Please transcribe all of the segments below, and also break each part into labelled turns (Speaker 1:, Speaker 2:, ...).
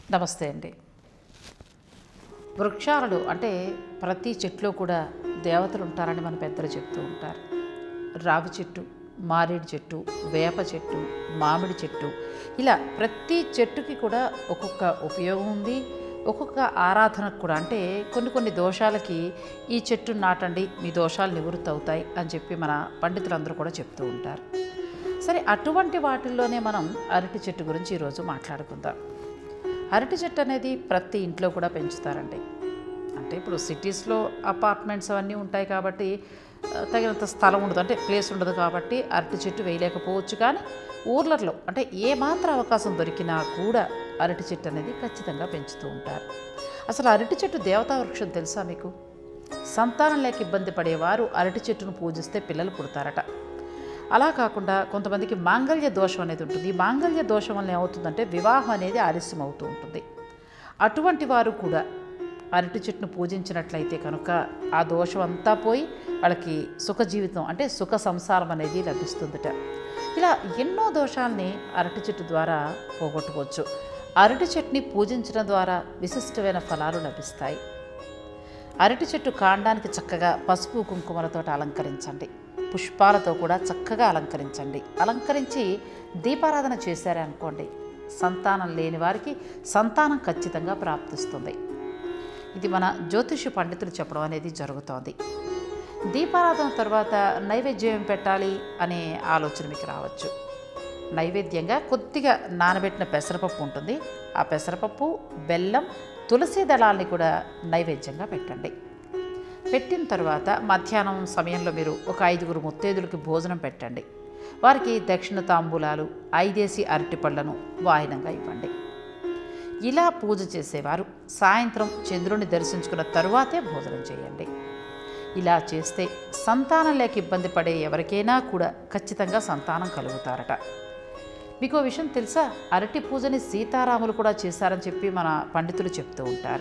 Speaker 1: నమస్తే అండి వృక్షాలు అంటే ప్రతి చెట్లో కూడా దేవతలు ఉంటారని మన పెద్దలు చెప్తూ ఉంటారు రావి చెట్టు మారేడు చెట్టు వేప చెట్టు మామిడి చెట్టు ఇలా ప్రతి చెట్టుకి కూడా ఒక్కొక్క ఉపయోగం ఉంది ఒక్కొక్క ఆరాధనకు కూడా అంటే కొన్ని కొన్ని దోషాలకి ఈ చెట్టు నాటండి మీ దోషాలు నివృత్తి అవుతాయి అని చెప్పి మన పండితులందరూ కూడా చెప్తూ ఉంటారు సరే అటువంటి వాటిల్లోనే మనం అరటి చెట్టు గురించి ఈరోజు మాట్లాడుకుందాం అరటి చెట్టు అనేది ప్రతి ఇంట్లో కూడా పెంచుతారండి అంటే ఇప్పుడు సిటీస్లో అపార్ట్మెంట్స్ అవన్నీ ఉంటాయి కాబట్టి ఆ, తగినంత స్థలం ఉండదు అంటే ప్లేస్ ఉండదు కాబట్టి అరటి చెట్టు వేయలేకపోవచ్చు కానీ ఊర్లలో అంటే ఏ మాత్రం అవకాశం దొరికినా కూడా అరటి చెట్టు అనేది ఖచ్చితంగా పెంచుతూ ఉంటారు అసలు అరటి చెట్టు దేవతా వృక్షం తెలుసా మీకు సంతానం లేక ఇబ్బంది పడేవారు అరటి చెట్టును పూజిస్తే పిల్లలు పుడతారట అలా కాకుండా కొంతమందికి మాంగళ్య దోషం అనేది ఉంటుంది ఈ మాంగళ్య దోషం వల్ల ఏమవుతుందంటే వివాహం అనేది ఆలస్యం అవుతూ ఉంటుంది అటువంటి వారు కూడా అరటి చెట్టును పూజించినట్లయితే కనుక ఆ దోషం అంతా పోయి వాళ్ళకి సుఖ జీవితం అంటే సుఖ సంసారం అనేది లభిస్తుందట ఇలా ఎన్నో దోషాల్ని అరటి చెట్టు ద్వారా పోగొట్టుకోవచ్చు అరటి చెట్టుని పూజించడం ద్వారా విశిష్టమైన ఫలాలు లభిస్తాయి అరటి చెట్టు కాండానికి చక్కగా పసుపు కుంకుమలతో అలంకరించండి పుష్పాలతో కూడా చక్కగా అలంకరించండి అలంకరించి దీపారాధన చేశారే అనుకోండి సంతానం లేని వారికి సంతానం ఖచ్చితంగా ప్రాప్తిస్తుంది ఇది మన జ్యోతిష పండితులు చెప్పడం అనేది జరుగుతోంది దీపారాధన తర్వాత నైవేద్యం ఏం పెట్టాలి అనే ఆలోచన మీకు రావచ్చు నైవేద్యంగా కొద్దిగా నానబెట్టిన పెసరపప్పు ఉంటుంది ఆ పెసరపప్పు బెల్లం తులసి దళాల్ని కూడా నైవేద్యంగా పెట్టండి పెట్టిన తర్వాత మధ్యాహ్నం సమయంలో మీరు ఒక ఐదుగురు ముత్తైదులకి భోజనం పెట్టండి వారికి దక్షిణ తాంబూలాలు ఐదేసి అరటిపళ్లను వాయినంగా ఇవ్వండి ఇలా పూజ చేసేవారు సాయంత్రం చంద్రుని దర్శించుకున్న తరువాతే భోజనం చేయండి ఇలా చేస్తే సంతానం లేక ఇబ్బంది పడే ఎవరికైనా కూడా ఖచ్చితంగా సంతానం కలుగుతారట మీకు ఓ విషయం తెలుసా అరటి పూజని సీతారాములు కూడా చేశారని చెప్పి మన పండితులు చెప్తూ ఉంటారు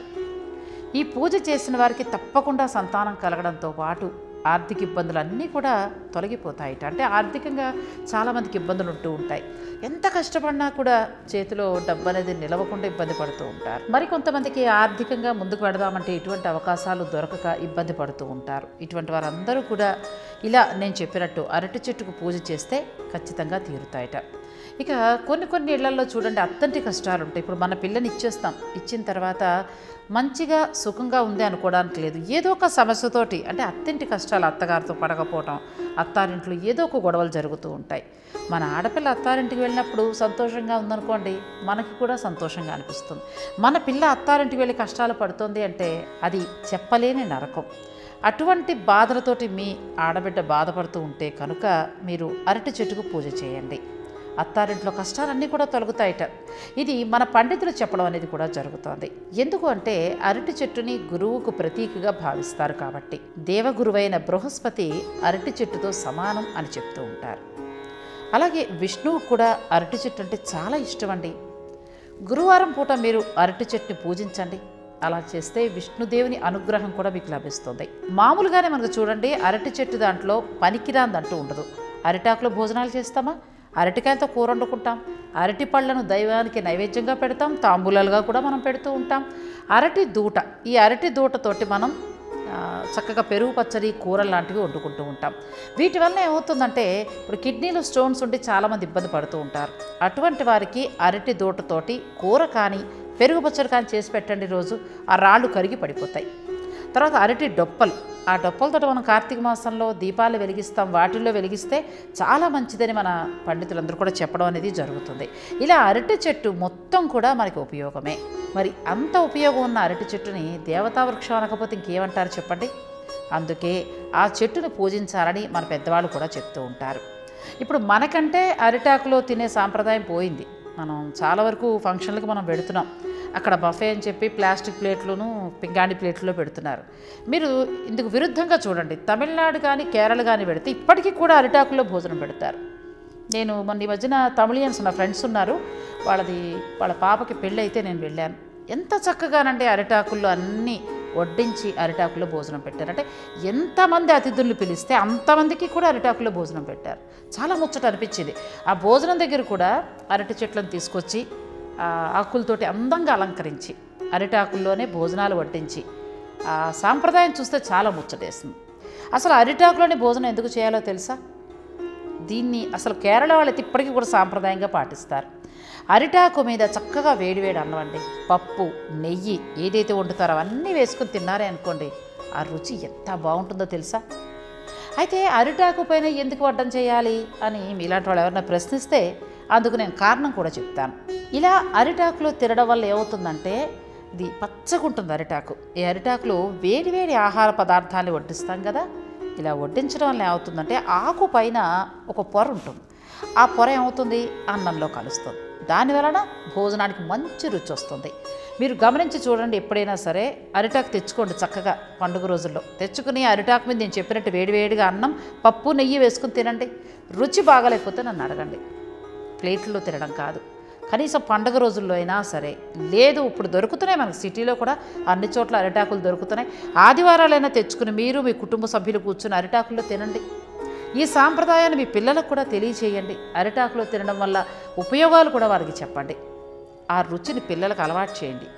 Speaker 1: ఈ పూజ చేసిన వారికి తప్పకుండా సంతానం కలగడంతో పాటు ఆర్థిక ఇబ్బందులు అన్నీ కూడా తొలగిపోతాయిట అంటే ఆర్థికంగా చాలామందికి ఇబ్బందులు ఉంటూ ఉంటాయి ఎంత కష్టపడినా కూడా చేతిలో డబ్బు అనేది నిలవకుండా ఇబ్బంది పడుతూ ఉంటారు మరి కొంతమందికి ఆర్థికంగా ముందుకు పెడదామంటే ఇటువంటి అవకాశాలు దొరకక ఇబ్బంది పడుతూ ఉంటారు ఇటువంటి వారందరూ కూడా ఇలా నేను చెప్పినట్టు అరటి చెట్టుకు పూజ చేస్తే ఖచ్చితంగా తీరుతాయట ఇక కొన్ని కొన్ని ఇళ్లలో చూడండి అత్తంటి కష్టాలు ఉంటాయి ఇప్పుడు మన పిల్లని ఇచ్చేస్తాం ఇచ్చిన తర్వాత మంచిగా సుఖంగా ఉంది అనుకోవడానికి లేదు ఏదో ఒక సమస్యతోటి అంటే అత్తింటి కష్టాలు అత్తగారితో పడకపోవటం అత్తారింట్లో ఏదో ఒక గొడవలు జరుగుతూ ఉంటాయి మన ఆడపిల్ల అత్తారింటికి వెళ్ళినప్పుడు సంతోషంగా ఉందనుకోండి మనకి కూడా సంతోషంగా అనిపిస్తుంది మన పిల్ల అత్తారింటికి వెళ్ళి కష్టాలు పడుతుంది అంటే అది చెప్పలేని నరకం అటువంటి బాధలతోటి మీ ఆడబిడ్డ బాధపడుతూ ఉంటే కనుక మీరు అరటి చెట్టుకు పూజ చేయండి అత్తారింట్లో కష్టాలన్నీ కూడా తొలగుతాయట ఇది మన పండితులు చెప్పడం అనేది కూడా జరుగుతోంది ఎందుకు అంటే అరటి చెట్టుని గురువుకు ప్రతీకగా భావిస్తారు కాబట్టి దేవగురువైన బృహస్పతి అరటి చెట్టుతో సమానం అని చెప్తూ ఉంటారు అలాగే విష్ణువు కూడా అరటి చెట్టు అంటే చాలా ఇష్టం అండి గురువారం పూట మీరు అరటి చెట్టుని పూజించండి అలా చేస్తే విష్ణుదేవుని అనుగ్రహం కూడా మీకు లభిస్తుంది మామూలుగానే మనకు చూడండి అరటి చెట్టు దాంట్లో పనికిరాందంటూ ఉండదు అరిటాకులో భోజనాలు చేస్తామా అరటికాయలతో కూర వండుకుంటాం అరటి పళ్ళను దైవానికి నైవేద్యంగా పెడతాం తాంబూలాలుగా కూడా మనం పెడుతూ ఉంటాం అరటి దూట ఈ అరటి దూటతోటి మనం ఆ, చక్కగా పెరుగు పచ్చడి కూర లాంటివి వండుకుంటూ ఉంటాం వీటి వల్ల ఏమవుతుందంటే ఇప్పుడు కిడ్నీలో స్టోన్స్ ఉండి చాలామంది ఇబ్బంది పడుతూ ఉంటారు అటువంటి వారికి అరటి దూటతోటి కూర కానీ పెరుగు పచ్చడి కానీ చేసి పెట్టండి రోజు ఆ రాళ్ళు కరిగి పడిపోతాయి తర్వాత అరటి డొప్పలు ఆ డొప్పలతో మనం కార్తీక మాసంలో దీపాలు వెలిగిస్తాం వాటిల్లో వెలిగిస్తే చాలా మంచిదని మన పండితులందరూ కూడా చెప్పడం అనేది జరుగుతుంది ఇలా అరటి చెట్టు మొత్తం కూడా మనకి ఉపయోగమే మరి అంత ఉపయోగం ఉన్న అరటి చెట్టుని దేవతా వృక్షం అనకపోతే ఇంకేమంటారు చెప్పండి అందుకే ఆ చెట్టును పూజించాలని మన పెద్దవాళ్ళు కూడా చెప్తూ ఉంటారు ఇప్పుడు మనకంటే అరిటాకులో తినే సాంప్రదాయం పోయింది మనం చాలా వరకు ఫంక్షన్లకు మనం పెడుతున్నాం అక్కడ బఫే అని చెప్పి ప్లాస్టిక్ ప్లేట్లను పింగాణి ప్లేట్లో పెడుతున్నారు మీరు ఇందుకు విరుద్ధంగా చూడండి తమిళనాడు కానీ కేరళ కానీ పెడితే ఇప్పటికీ కూడా అరిటాకుల్లో భోజనం పెడతారు నేను మొన్న ఈ మధ్యన తమిళియన్స్ నా ఫ్రెండ్స్ ఉన్నారు వాళ్ళది వాళ్ళ పాపకి పెళ్ళి అయితే నేను వెళ్ళాను ఎంత చక్కగానంటే అరిటాకుల్లో అన్నీ వడ్డించి అరిటాకులో భోజనం పెట్టారు అంటే ఎంతమంది అతిథులను పిలిస్తే అంతమందికి కూడా అరిటాకులో భోజనం పెట్టారు చాలా ముచ్చట అనిపించింది ఆ భోజనం దగ్గర కూడా అరటి చెట్లను తీసుకొచ్చి ఆ ఆకులతోటి అందంగా అలంకరించి అరిటాకుల్లోనే భోజనాలు వడ్డించి ఆ సాంప్రదాయం చూస్తే చాలా ముచ్చటేస్తుంది అసలు అరిటాకులోనే భోజనం ఎందుకు చేయాలో తెలుసా దీన్ని అసలు కేరళ వాళ్ళైతే ఇప్పటికీ కూడా సాంప్రదాయంగా పాటిస్తారు అరిటాకు మీద చక్కగా వేడివేడి అన్నం అండి పప్పు నెయ్యి ఏదైతే వండుతారో అవన్నీ వేసుకుని తిన్నారే అనుకోండి ఆ రుచి ఎంత బాగుంటుందో తెలుసా అయితే అరిటాకు పైన ఎందుకు వడ్డం చేయాలి అని మీలాంటి వాళ్ళు ఎవరైనా ప్రశ్నిస్తే అందుకు నేను కారణం కూడా చెప్తాను ఇలా అరిటాకులో తినడం వల్ల ఏమవుతుందంటే ఇది పచ్చగుంటుంది అరిటాకు ఈ అరిటాకులో వేడివేడి ఆహార పదార్థాన్ని వడ్డిస్తాం కదా ఇలా వడ్డించడం వల్ల ఏమవుతుందంటే ఆకు పైన ఒక పొర ఉంటుంది ఆ పొర ఏమవుతుంది అన్నంలో కలుస్తుంది దాని వలన భోజనానికి మంచి రుచి వస్తుంది మీరు గమనించి చూడండి ఎప్పుడైనా సరే అరిటాకు తెచ్చుకోండి చక్కగా పండుగ రోజుల్లో తెచ్చుకుని అరిటాకు మీద నేను చెప్పినట్టు వేడివేడిగా అన్నం పప్పు నెయ్యి వేసుకుని తినండి రుచి బాగాలేకపోతే నన్ను అడగండి ప్లేట్లో తినడం కాదు కనీసం పండగ రోజుల్లో అయినా సరే లేదు ఇప్పుడు దొరుకుతున్నాయి మనకి సిటీలో కూడా అన్ని చోట్ల అరిటాకులు దొరుకుతున్నాయి ఆదివారాలైనా తెచ్చుకుని మీరు మీ కుటుంబ సభ్యులు కూర్చుని అరిటాకుల్లో తినండి ఈ సాంప్రదాయాన్ని మీ పిల్లలకు కూడా తెలియచేయండి అరిటాకులో తినడం వల్ల ఉపయోగాలు కూడా వారికి చెప్పండి ఆ రుచిని పిల్లలకు అలవాటు చేయండి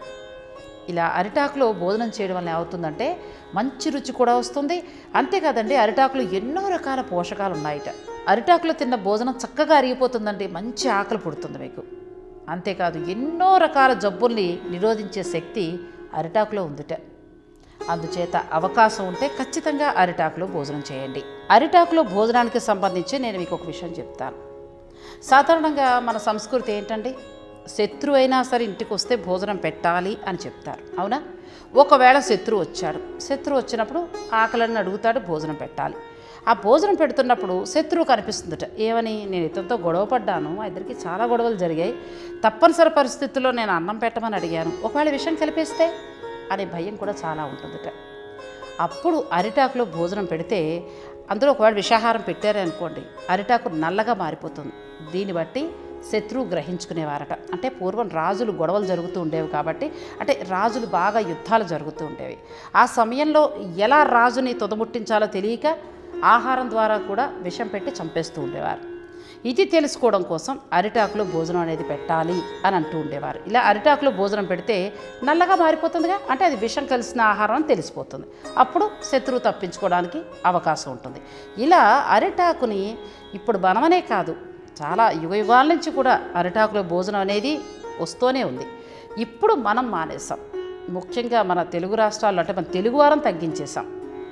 Speaker 1: ఇలా అరిటాకులో భోజనం చేయడం వల్ల ఏమవుతుందంటే మంచి రుచి కూడా వస్తుంది అంతేకాదండి అరిటాకులో ఎన్నో రకాల పోషకాలు ఉన్నాయట అరిటాకులో తిన్న భోజనం చక్కగా అరిగిపోతుందండి మంచి ఆకలి పుడుతుంది మీకు అంతేకాదు ఎన్నో రకాల జబ్బుల్ని నిరోధించే శక్తి అరిటాకులో ఉందిట అందుచేత అవకాశం ఉంటే ఖచ్చితంగా అరిటాకులో భోజనం చేయండి అరిటాకులో భోజనానికి సంబంధించి నేను మీకు ఒక విషయం చెప్తాను సాధారణంగా మన సంస్కృతి ఏంటండి శత్రువు అయినా సరే ఇంటికి వస్తే భోజనం పెట్టాలి అని చెప్తారు అవునా ఒకవేళ శత్రువు వచ్చాడు శత్రువు వచ్చినప్పుడు ఆకలిని అడుగుతాడు భోజనం పెట్టాలి ఆ భోజనం పెడుతున్నప్పుడు శత్రువు కనిపిస్తుందట ఏమని నేను ఇతనితో గొడవ పడ్డాను మా ఇద్దరికి చాలా గొడవలు జరిగాయి తప్పనిసరి పరిస్థితుల్లో నేను అన్నం పెట్టమని అడిగాను ఒకవేళ విషయం కలిపేస్తే అనే భయం కూడా చాలా ఉంటుందట అప్పుడు అరిటాకులో భోజనం పెడితే అందులో ఒకవేళ విషాహారం పెట్టారే అనుకోండి అరిటాకు నల్లగా మారిపోతుంది దీన్ని బట్టి శత్రువు గ్రహించుకునేవారట అంటే పూర్వం రాజులు గొడవలు జరుగుతూ ఉండేవి కాబట్టి అంటే రాజులు బాగా యుద్ధాలు జరుగుతూ ఉండేవి ఆ సమయంలో ఎలా రాజుని తొదముట్టించాలో తెలియక ఆహారం ద్వారా కూడా విషం పెట్టి చంపేస్తూ ఉండేవారు ఇది తెలుసుకోవడం కోసం అరిటాకులో భోజనం అనేది పెట్టాలి అని అంటూ ఉండేవారు ఇలా అరిటాకులో భోజనం పెడితే నల్లగా మారిపోతుందిగా అంటే అది విషం కలిసిన ఆహారం అని తెలిసిపోతుంది అప్పుడు శత్రువు తప్పించుకోవడానికి అవకాశం ఉంటుంది ఇలా అరిటాకుని ఇప్పుడు మనమనే కాదు చాలా యుగ యుగాల నుంచి కూడా అరిటాకులో భోజనం అనేది వస్తూనే ఉంది ఇప్పుడు మనం మానేసాం ముఖ్యంగా మన తెలుగు రాష్ట్రాల్లో అంటే మన తెలుగువారం తగ్గించేసాం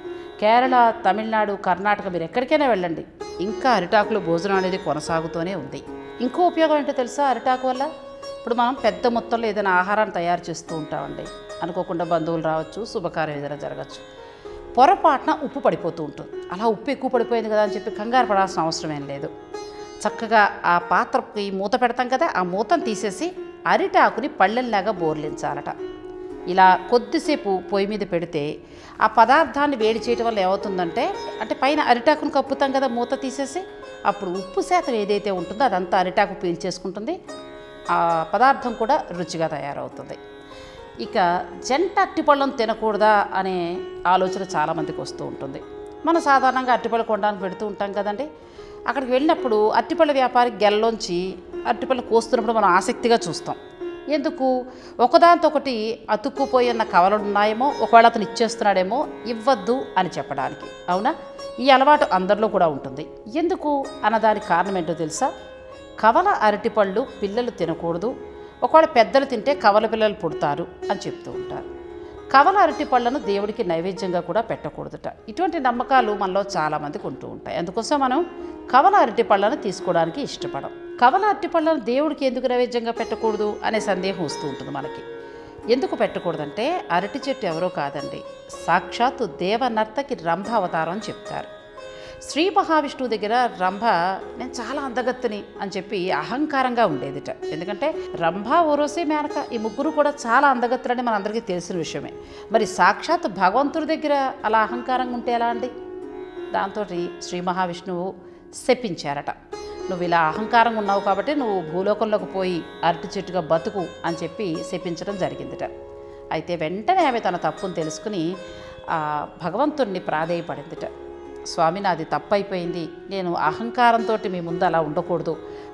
Speaker 1: కేరళ తమిళనాడు కర్ణాటక మీరు ఎక్కడికైనా వెళ్ళండి ఇంకా అరిటాకులో భోజనం అనేది కొనసాగుతూనే ఉంది ఇంకో ఉపయోగం ఏంటో తెలుసా అరిటాకు వల్ల ఇప్పుడు మనం పెద్ద మొత్తంలో ఏదైనా ఆహారాన్ని తయారు చేస్తూ ఉంటామండి అనుకోకుండా బంధువులు రావచ్చు శుభకార్యం ఏదైనా జరగచ్చు పొరపాటున ఉప్పు పడిపోతూ ఉంటుంది అలా ఉప్పు ఎక్కువ పడిపోయింది కదా అని చెప్పి కంగారు పడాల్సిన అవసరం ఏం లేదు చక్కగా ఆ పాత్రకి మూత పెడతాం కదా ఆ మూతను తీసేసి అరిటాకుని పళ్ళెల్లాగా బోర్లించాలట ఇలా కొద్దిసేపు పొయ్యి మీద పెడితే ఆ పదార్థాన్ని వేడి చేయటం వల్ల ఏమవుతుందంటే అంటే పైన అరిటాకును కప్పుతాం కదా మూత తీసేసి అప్పుడు ఉప్పు శాతం ఏదైతే ఉంటుందో అదంతా అరిటాకు పీల్చేసుకుంటుంది ఆ పదార్థం కూడా రుచిగా తయారవుతుంది ఇక జంట అట్టిపళ్ళం తినకూడదా అనే ఆలోచన చాలామందికి వస్తూ ఉంటుంది మనం సాధారణంగా అట్టిపళ్ళు కొనడానికి పెడుతూ ఉంటాం కదండి అక్కడికి వెళ్ళినప్పుడు అట్టిపళ్ళ వ్యాపారి గెల్లోంచి అట్టిపళ్ళు కోస్తున్నప్పుడు మనం ఆసక్తిగా చూస్తాం ఎందుకు ఒకదాంతో ఒకటి అతుక్కుపోయి ఉన్న కవలలు ఉన్నాయేమో ఒకవేళ అతను ఇచ్చేస్తున్నాడేమో ఇవ్వద్దు అని చెప్పడానికి అవునా ఈ అలవాటు అందరిలో కూడా ఉంటుంది ఎందుకు అన్నదానికి కారణం ఏంటో తెలుసా కవల అరటిపళ్ళు పిల్లలు తినకూడదు ఒకవేళ పెద్దలు తింటే కవల పిల్లలు పుడతారు అని చెప్తూ ఉంటారు కవల అరటి పళ్ళను దేవుడికి నైవేద్యంగా కూడా పెట్టకూడదుట ఇటువంటి నమ్మకాలు మనలో చాలామందికి ఉంటూ ఉంటాయి అందుకోసం మనం కవల అరటి పళ్ళను తీసుకోవడానికి ఇష్టపడం కవల అరటి పళ్ళను దేవుడికి ఎందుకు నైవేద్యంగా పెట్టకూడదు అనే సందేహం వస్తూ ఉంటుంది మనకి ఎందుకు పెట్టకూడదంటే అరటి చెట్టు ఎవరో కాదండి సాక్షాత్తు దేవనర్తకి రంభ అవతారం అని చెప్తారు శ్రీ మహావిష్ణువు దగ్గర రంభ నేను చాలా అందగత్తిని అని చెప్పి అహంకారంగా ఉండేదిట ఎందుకంటే రంభ ఓరోసి మేనక ఈ ముగ్గురు కూడా చాలా అందగత్తులని మనందరికీ తెలిసిన విషయమే మరి సాక్షాత్ భగవంతుడి దగ్గర అలా అహంకారంగా ఉంటే ఎలా అండి దాంతో శ్రీ మహావిష్ణువు శపించారట నువ్వు ఇలా అహంకారంగా ఉన్నావు కాబట్టి నువ్వు భూలోకంలోకి పోయి అరటి చెట్టుగా బతుకు అని చెప్పి శపించడం జరిగిందిట అయితే వెంటనే ఆమె తన తప్పును తెలుసుకుని ఆ భగవంతుణ్ణి ప్రాధేయపడిందిట స్వామి నాది తప్పైపోయింది నేను అహంకారంతో మీ ముందు అలా ఉండకూడదు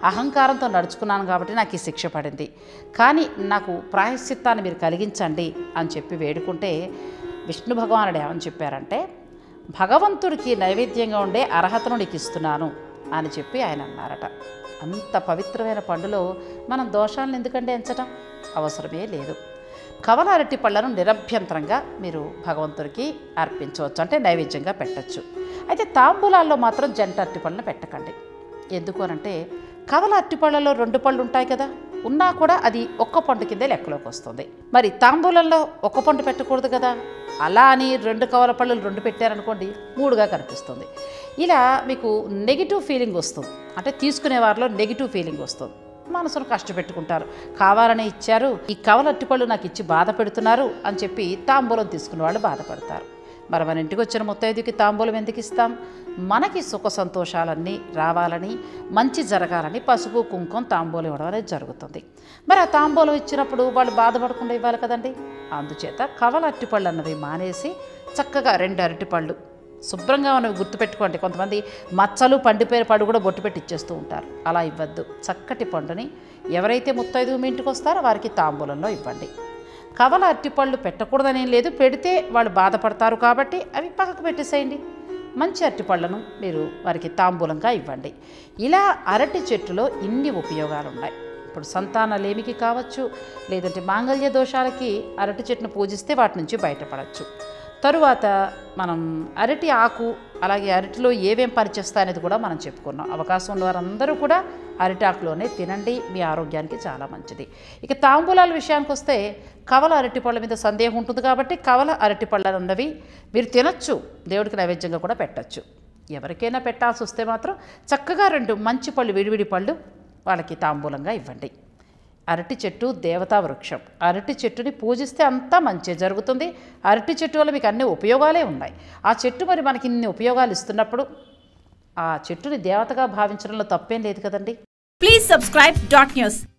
Speaker 1: అహంకారంతో నడుచుకున్నాను కాబట్టి నాకు ఈ శిక్ష పడింది కానీ నాకు ప్రాయశ్చిత్తాన్ని మీరు కలిగించండి అని చెప్పి వేడుకుంటే విష్ణు భగవానుడు ఏమని చెప్పారంటే భగవంతుడికి నైవేద్యంగా ఉండే అర్హతను నీకు ఇస్తున్నాను అని చెప్పి ఆయన అన్నారట అంత పవిత్రమైన పండులో మనం దోషాలను ఎందుకంటే ఎంచటం అవసరమే లేదు కవల అరటి పళ్ళను నిరభ్యంతరంగా మీరు భగవంతుడికి అర్పించవచ్చు అంటే నైవేద్యంగా పెట్టచ్చు అయితే తాంబూలాల్లో మాత్రం జంట అరటి పళ్ళను పెట్టకండి ఎందుకు అనంటే కవల అరటి పళ్ళలో రెండు పళ్ళు ఉంటాయి కదా ఉన్నా కూడా అది ఒక్క పండు కిందే లెక్కలోకి వస్తుంది మరి తాంబూలంలో ఒక్క పండు పెట్టకూడదు కదా అలా అని రెండు కవల పళ్ళు రెండు పెట్టారనుకోండి మూడుగా కనిపిస్తుంది ఇలా మీకు నెగిటివ్ ఫీలింగ్ వస్తుంది అంటే తీసుకునే వారిలో నెగిటివ్ ఫీలింగ్ వస్తుంది మనసును కష్టపెట్టుకుంటారు కావాలనే ఇచ్చారు ఈ కవల అట్టిపళ్ళు నాకు ఇచ్చి బాధ పెడుతున్నారు అని చెప్పి తాంబూలం తీసుకునే వాళ్ళు బాధపడతారు మరి మన ఇంటికి వచ్చిన ముత్తైదుకి తాంబూలం ఎందుకు ఇస్తాం మనకి సుఖ సంతోషాలన్నీ రావాలని మంచి జరగాలని పసుపు కుంకుమ తాంబూలం ఇవ్వడం అనేది జరుగుతుంది మరి ఆ తాంబూలం ఇచ్చినప్పుడు వాళ్ళు బాధపడకుండా ఇవ్వాలి కదండి అందుచేత కవల అరటిపళ్ళు అన్నవి మానేసి చక్కగా రెండు అరటిపళ్ళు శుభ్రంగా మనం గుర్తుపెట్టుకోండి కొంతమంది మచ్చలు పండిపోయిన పళ్ళు కూడా బొట్టు పెట్టి ఇచ్చేస్తూ ఉంటారు అలా ఇవ్వద్దు చక్కటి పండుని ఎవరైతే ముత్తైదు మీ ఇంటికి వస్తారో వారికి తాంబూలంలో ఇవ్వండి కవల అరటిపళ్ళు పెట్టకూడదని లేదు పెడితే వాళ్ళు బాధపడతారు కాబట్టి అవి పక్కకు పెట్టేసేయండి మంచి అరటిపళ్ళను మీరు వారికి తాంబూలంగా ఇవ్వండి ఇలా అరటి చెట్టులో ఇన్ని ఉపయోగాలు ఉన్నాయి ఇప్పుడు సంతానలేమికి కావచ్చు లేదంటే మాంగళ్య దోషాలకి అరటి చెట్టును పూజిస్తే వాటి నుంచి బయటపడవచ్చు తరువాత మనం అరటి ఆకు అలాగే అరటిలో ఏమేం పనిచేస్తాయి అనేది కూడా మనం చెప్పుకున్నాం అవకాశం ఉన్న వారందరూ కూడా అరటి ఆకులోనే తినండి మీ ఆరోగ్యానికి చాలా మంచిది ఇక తాంబూలాల విషయానికి వస్తే కవల అరటి పళ్ళ మీద సందేహం ఉంటుంది కాబట్టి కవల అరటి పళ్ళ ఉన్నవి మీరు తినచ్చు దేవుడికి నైవేద్యంగా కూడా పెట్టచ్చు ఎవరికైనా పెట్టాల్సి వస్తే మాత్రం చక్కగా రెండు మంచి పళ్ళు విడివిడి పళ్ళు వాళ్ళకి తాంబూలంగా ఇవ్వండి అరటి చెట్టు దేవతా వృక్షం అరటి చెట్టుని పూజిస్తే అంతా మంచి జరుగుతుంది అరటి చెట్టు వల్ల మీకు అన్ని ఉపయోగాలే ఉన్నాయి ఆ చెట్టు మరి మనకి ఇన్ని ఉపయోగాలు ఇస్తున్నప్పుడు ఆ చెట్టుని దేవతగా భావించడంలో తప్పేం లేదు కదండి
Speaker 2: Please subscribe dot news